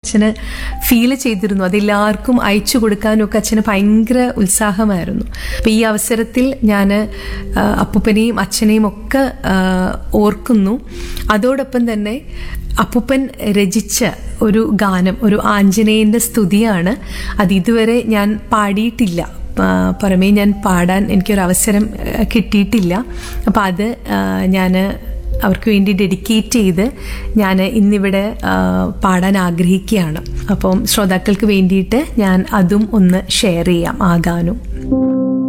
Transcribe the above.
അച്ഛന് ഫീൽ ചെയ്തിരുന്നു അതെല്ലാവർക്കും അയച്ചു കൊടുക്കാനും ഒക്കെ അച്ഛന് ഭയങ്കര ഉത്സാഹമായിരുന്നു അപ്പം ഈ അവസരത്തിൽ ഞാൻ അപ്പൂപ്പനെയും അച്ഛനെയും ഒക്കെ ആ, ഓർക്കുന്നു അതോടൊപ്പം തന്നെ അപ്പൂപ്പൻ രചിച്ച ഒരു ഗാനം ഒരു ആഞ്ജനേയൻ്റെ സ്തുതിയാണ് അത് ഇതുവരെ ഞാൻ പാടിയിട്ടില്ല ആ, പുറമേ ഞാൻ പാടാൻ എനിക്കൊരു അവസരം ആ, കിട്ടിയിട്ടില്ല അപ്പം അത് ഞാൻ അവർക്ക് വേണ്ടി ഡെഡിക്കേറ്റ് ചെയ്ത് ഞാൻ ഇന്നിവിടെ ആ, പാടാൻ ആഗ്രഹിക്കുകയാണ് അപ്പം ശ്രോതാക്കൾക്ക് വേണ്ടിയിട്ട് ഞാൻ അതും ഒന്ന് ഷെയർ ചെയ്യാം ആ ഗാനം